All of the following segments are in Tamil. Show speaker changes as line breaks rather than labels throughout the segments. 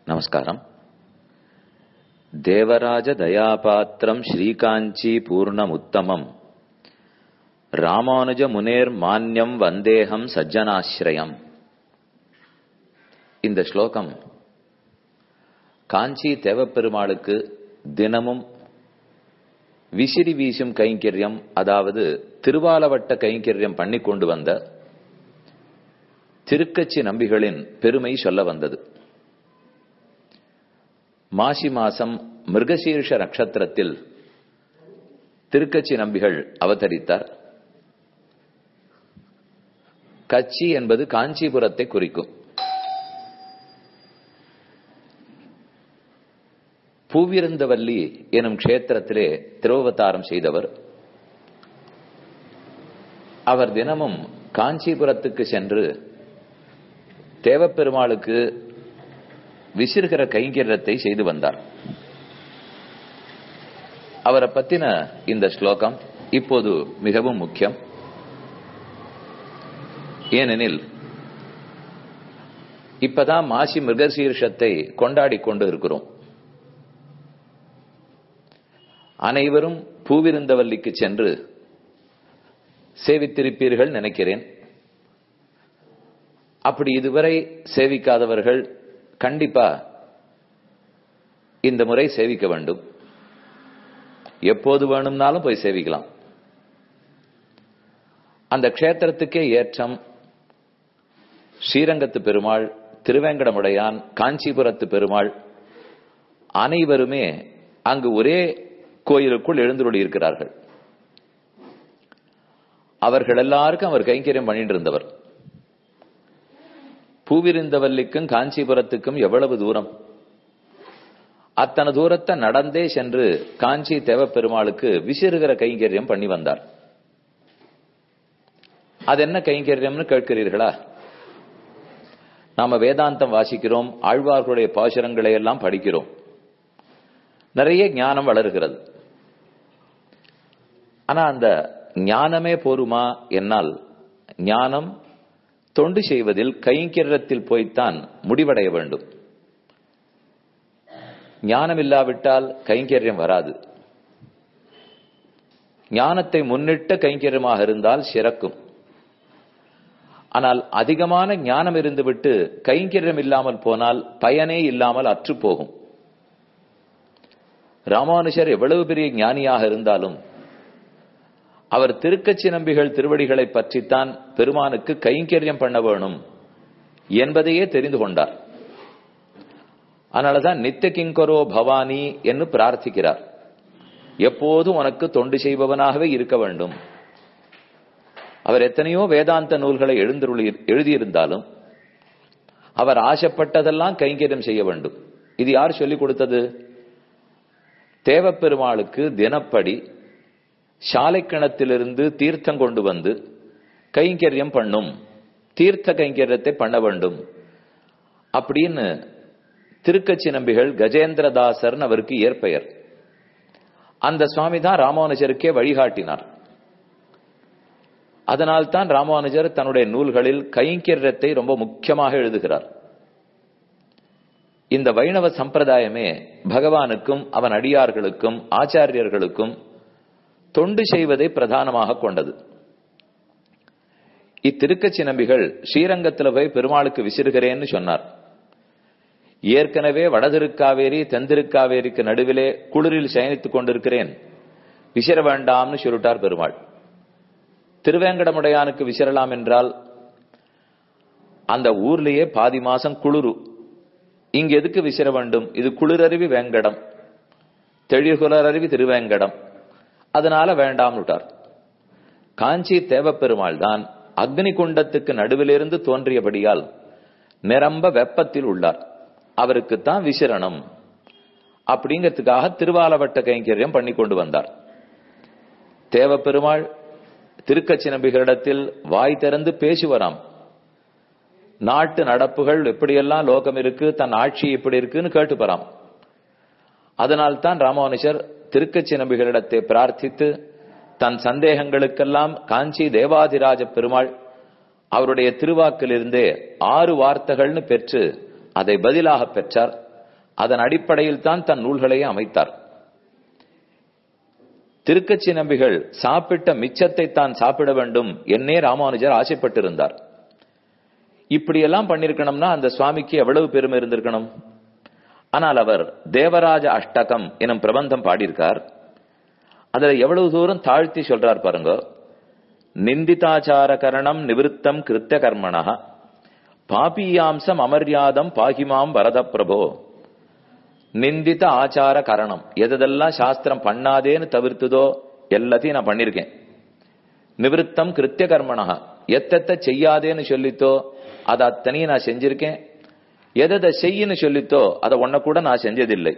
நமஸ்காரம் தேவராஜ தயாபாத்திரம் ஸ்ரீகாஞ்சி பூர்ணமுத்தமம் ராமானுஜ முனேர் மான்யம் வந்தேகம் சஜ்ஜனாசிரயம் இந்த ஸ்லோகம் காஞ்சி தேவப்பெருமாளுக்கு தினமும் விசிறி வீசும் கைங்கரியம் அதாவது திருவாலவட்ட கைங்கரியம் பண்ணி கொண்டு வந்த திருக்கச்சி நம்பிகளின் பெருமை சொல்ல வந்தது மாசி மாசம் மிருகசீர்ஷ நட்சத்திரத்தில் திருக்கச்சி நம்பிகள் அவதரித்தார் கச்சி என்பது காஞ்சிபுரத்தை குறிக்கும் பூவிருந்தவல்லி எனும் க்ஷேத்திரத்திலே திருவவதாரம் செய்தவர் அவர் தினமும் காஞ்சிபுரத்துக்கு சென்று தேவப்பெருமாளுக்கு விசிறுகிற கைங்கரியத்தை செய்து வந்தார் அவரை பத்தின இந்த ஸ்லோகம் இப்போது மிகவும் முக்கியம் ஏனெனில் இப்பதான் மாசி மிருகசீர்ஷத்தை கொண்டாடி கொண்டு இருக்கிறோம் அனைவரும் பூவிருந்தவல்லிக்கு சென்று சேவித்திருப்பீர்கள் நினைக்கிறேன் அப்படி இதுவரை சேவிக்காதவர்கள் கண்டிப்பா இந்த முறை சேவிக்க வேண்டும் எப்போது வேணும்னாலும் போய் சேவிக்கலாம் அந்த க்ஷேத்திரத்துக்கே ஏற்றம் ஸ்ரீரங்கத்து பெருமாள் திருவேங்கடமுடையான் காஞ்சிபுரத்து பெருமாள் அனைவருமே அங்கு ஒரே கோயிலுக்குள் எழுந்துள்ளி இருக்கிறார்கள் அவர்கள் எல்லாருக்கும் அவர் கைங்கரியம் பண்ணிட்டு இருந்தவர் பூவிருந்தவல்லிக்கும் காஞ்சிபுரத்துக்கும் எவ்வளவு தூரம் அத்தனை தூரத்தை நடந்தே சென்று காஞ்சி தேவப்பெருமாளுக்கு விசிறுகிற கைங்கரியம் பண்ணி வந்தார் அது என்ன கைங்கரியம்னு கேட்கிறீர்களா நாம வேதாந்தம் வாசிக்கிறோம் ஆழ்வார்களுடைய பாசுரங்களை எல்லாம் படிக்கிறோம் நிறைய ஞானம் வளர்கிறது ஆனா அந்த ஞானமே போருமா என்னால் ஞானம் தொண்டு செய்வதில் கைங்கிரத்தில் போய்த்தான் முடிவடைய வேண்டும் ஞானம் இல்லாவிட்டால் கைங்கரியம் வராது ஞானத்தை முன்னிட்ட கைங்கரியமாக இருந்தால் சிறக்கும் ஆனால் அதிகமான ஞானம் இருந்துவிட்டு கைங்கரியம் இல்லாமல் போனால் பயனே இல்லாமல் அற்று போகும் ராமானுஷர் எவ்வளவு பெரிய ஞானியாக இருந்தாலும் அவர் திருக்கச்சி நம்பிகள் திருவடிகளை பற்றித்தான் பெருமானுக்கு கைங்கரியம் பண்ண வேணும் என்பதையே தெரிந்து கொண்டார் அதனாலதான் நித்திய கிங்கரோ பவானி என்று பிரார்த்திக்கிறார் எப்போதும் உனக்கு தொண்டு செய்பவனாகவே இருக்க வேண்டும் அவர் எத்தனையோ வேதாந்த நூல்களை எழுந்துருளி எழுதியிருந்தாலும் அவர் ஆசைப்பட்டதெல்லாம் கைங்கரியம் செய்ய வேண்டும் இது யார் சொல்லிக் கொடுத்தது தேவப்பெருமாளுக்கு தினப்படி சாலை கிணத்திலிருந்து தீர்த்தம் கொண்டு வந்து கைங்கரியம் பண்ணும் தீர்த்த கைங்கரியத்தை பண்ண வேண்டும் அப்படின்னு திருக்கச்சி நம்பிகள் கஜேந்திரதாசர் அவருக்கு ஏற்பெயர் அந்த சுவாமி தான் ராமானுஜருக்கே வழிகாட்டினார் அதனால்தான் ராமானுஜர் தன்னுடைய நூல்களில் கைங்கரியத்தை ரொம்ப முக்கியமாக எழுதுகிறார் இந்த வைணவ சம்பிரதாயமே பகவானுக்கும் அவன் அடியார்களுக்கும் ஆச்சாரியர்களுக்கும் தொண்டு செய்வதை பிரதானமாக கொண்டது இத்திருக்கச்சி நம்பிகள் ஸ்ரீரங்கத்தில் போய் பெருமாளுக்கு விசிறுகிறேன்னு சொன்னார் ஏற்கனவே வடதிருக்காவேரி தென்திருக்காவேரிக்கு நடுவிலே குளிரில் சயனித்துக் கொண்டிருக்கிறேன் விசிற வேண்டாம்னு சொல்லிட்டார் பெருமாள் திருவேங்கடமுடையானுக்கு விசிறலாம் என்றால் அந்த ஊர்லயே பாதி மாசம் குளிரு இங்க எதுக்கு விசிற வேண்டும் இது குளிரருவி வேங்கடம் தெழிகுலரருவி திருவேங்கடம் அதனால வேண்டாம் விட்டார் காஞ்சி தேவப்பெருமாள் தான் அக்னி குண்டத்துக்கு நடுவிலிருந்து தோன்றியபடியால் நிரம்ப வெப்பத்தில் உள்ளார் அவருக்கு தான் விசிரணம் அப்படிங்கிறதுக்காக திருவாலவட்ட கைங்கரியம் பண்ணி கொண்டு வந்தார் தேவப்பெருமாள் திருக்கச்சி நம்பிகளிடத்தில் வாய் திறந்து பேசுவராம் நாட்டு நடப்புகள் எப்படியெல்லாம் லோகம் இருக்கு தன் ஆட்சி எப்படி இருக்குன்னு கேட்டுப்பறாம் அதனால்தான் ராமானுஜர் திருக்கச்சி நம்பிகளிடத்தை பிரார்த்தித்து தன் சந்தேகங்களுக்கெல்லாம் காஞ்சி தேவாதிராஜ பெருமாள் அவருடைய திருவாக்கிலிருந்தே ஆறு வார்த்தைகள்னு பெற்று அதை பதிலாக பெற்றார் அதன் அடிப்படையில் தான் தன் நூல்களையே அமைத்தார் திருக்கச்சி நம்பிகள் சாப்பிட்ட மிச்சத்தை தான் சாப்பிட வேண்டும் என்னே ராமானுஜர் ஆசைப்பட்டிருந்தார் இப்படியெல்லாம் பண்ணிருக்கணும்னா அந்த சுவாமிக்கு எவ்வளவு பெருமை இருந்திருக்கணும் ஆனால் அவர் தேவராஜ அஷ்டகம் எனும் பிரபந்தம் பாடியிருக்கார் அதுல எவ்வளவு தூரம் தாழ்த்தி சொல்றார் பாருங்க நிந்திதாச்சார கரணம் நிவிருத்தம் கிருத்திய கர்மணா பாபியாம்சம் அமர்யாதம் பாகிமாம் வரத பிரபோ நிந்தித ஆச்சார கரணம் எதெல்லாம் சாஸ்திரம் பண்ணாதேன்னு தவிர்த்துதோ எல்லாத்தையும் நான் பண்ணிருக்கேன் நிவிருத்தம் கிருத்திய கர்மணா எத்தெத்த செய்யாதேன்னு சொல்லித்தோ அதை அத்தனையும் நான் செஞ்சிருக்கேன் எதை செய்யின்னு சொல்லித்தோ அதை ஒன்ன கூட நான் செஞ்சதில்லை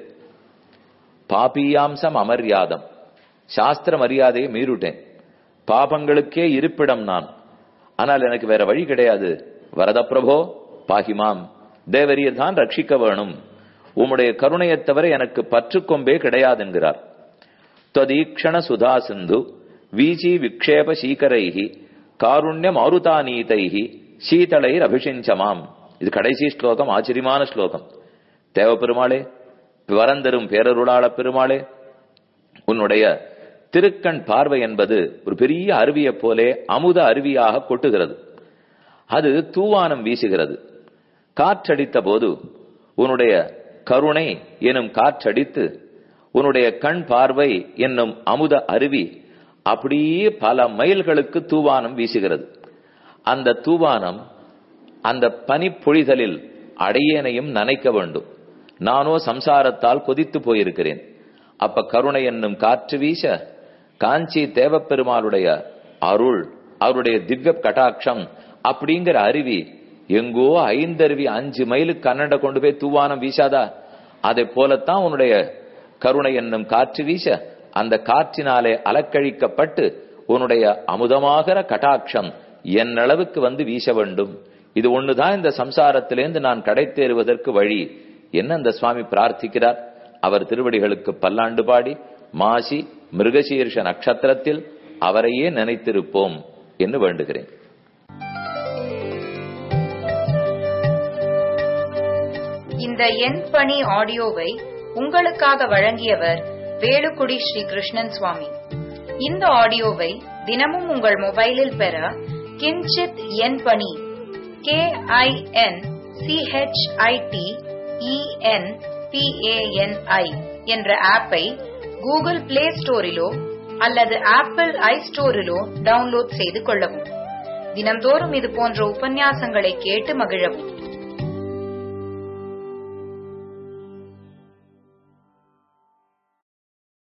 பாபியாம்சம் அமர்யாதம் சாஸ்திர மரியாதையை மீறிட்டேன் பாபங்களுக்கே இருப்பிடம் நான் ஆனால் எனக்கு வேற வழி கிடையாது வரத பிரபோ பாகிமாம் தேவரியர் தான் ரட்சிக்க வேணும் உம்முடைய கருணையைத் தவிர எனக்கு பற்றுக்கொம்பே கிடையாது என்கிறார் தொதீக்ஷண சுதா சிந்து வீச்சி விக்ஷேப சீக்கரைஹி காருண்ய மாருதாநீதைஹி சீதளைர் அபிஷிஞ்சமாம் இது கடைசி ஸ்லோகம் ஆச்சரியமான ஸ்லோகம் தேவ பெருமாளே வரந்தரும் பேரருளாள பெருமாளே உன்னுடைய திருக்கண் பார்வை என்பது ஒரு பெரிய அருவியைப் போலே அமுத அருவியாக கொட்டுகிறது அது தூவானம் வீசுகிறது காற்றடித்த போது உன்னுடைய கருணை எனும் காற்றடித்து உன்னுடைய கண் பார்வை என்னும் அமுத அருவி அப்படியே பல மைல்களுக்கு தூவானம் வீசுகிறது அந்த தூவானம் அந்த பனிப்பொழிதலில் அடையேனையும் நனைக்க வேண்டும் நானோ சம்சாரத்தால் கொதித்து போயிருக்கிறேன் அப்ப கருணை என்னும் காற்று வீச காஞ்சி தேவப்பெருமாளுடைய அருள் அவருடைய திவ்ய கட்டாட்சம் அப்படிங்கிற அருவி எங்கோ ஐந்தருவி அஞ்சு மைலுக்கு கன்னட கொண்டு போய் தூவானம் வீசாதா அதை போலத்தான் உன்னுடைய கருணை என்னும் காற்று வீச அந்த காற்றினாலே அலக்கழிக்கப்பட்டு உன்னுடைய அமுதமாகிற கட்டாட்சம் என் அளவுக்கு வந்து வீச வேண்டும் இது ஒண்ணுதான் இந்த சம்சாரத்திலேருந்து நான் கடை தேறுவதற்கு வழி என்ன அந்த சுவாமி பிரார்த்திக்கிறார் அவர் திருவடிகளுக்கு பல்லாண்டு பாடி மாசி மிருகசீர்ஷ நட்சத்திரத்தில் அவரையே நினைத்திருப்போம் என்று வேண்டுகிறேன்
இந்த என் பணி ஆடியோவை உங்களுக்காக வழங்கியவர் வேலுக்குடி ஸ்ரீ கிருஷ்ணன் சுவாமி இந்த ஆடியோவை தினமும் உங்கள் மொபைலில் பெற கிஞ்சித் என் பணி கே ஐ என் சிஹெச்ஐடி இஎன் பிஏஎன்ஐ என்ற ஆப்பை கூகுள் பிளே ஸ்டோரிலோ அல்லது ஆப்பிள் ஐ ஸ்டோரிலோ டவுன்லோட் செய்து கொள்ளவும் தினம்தோறும் இது போன்ற உபன்யாசங்களை கேட்டு மகிழவும்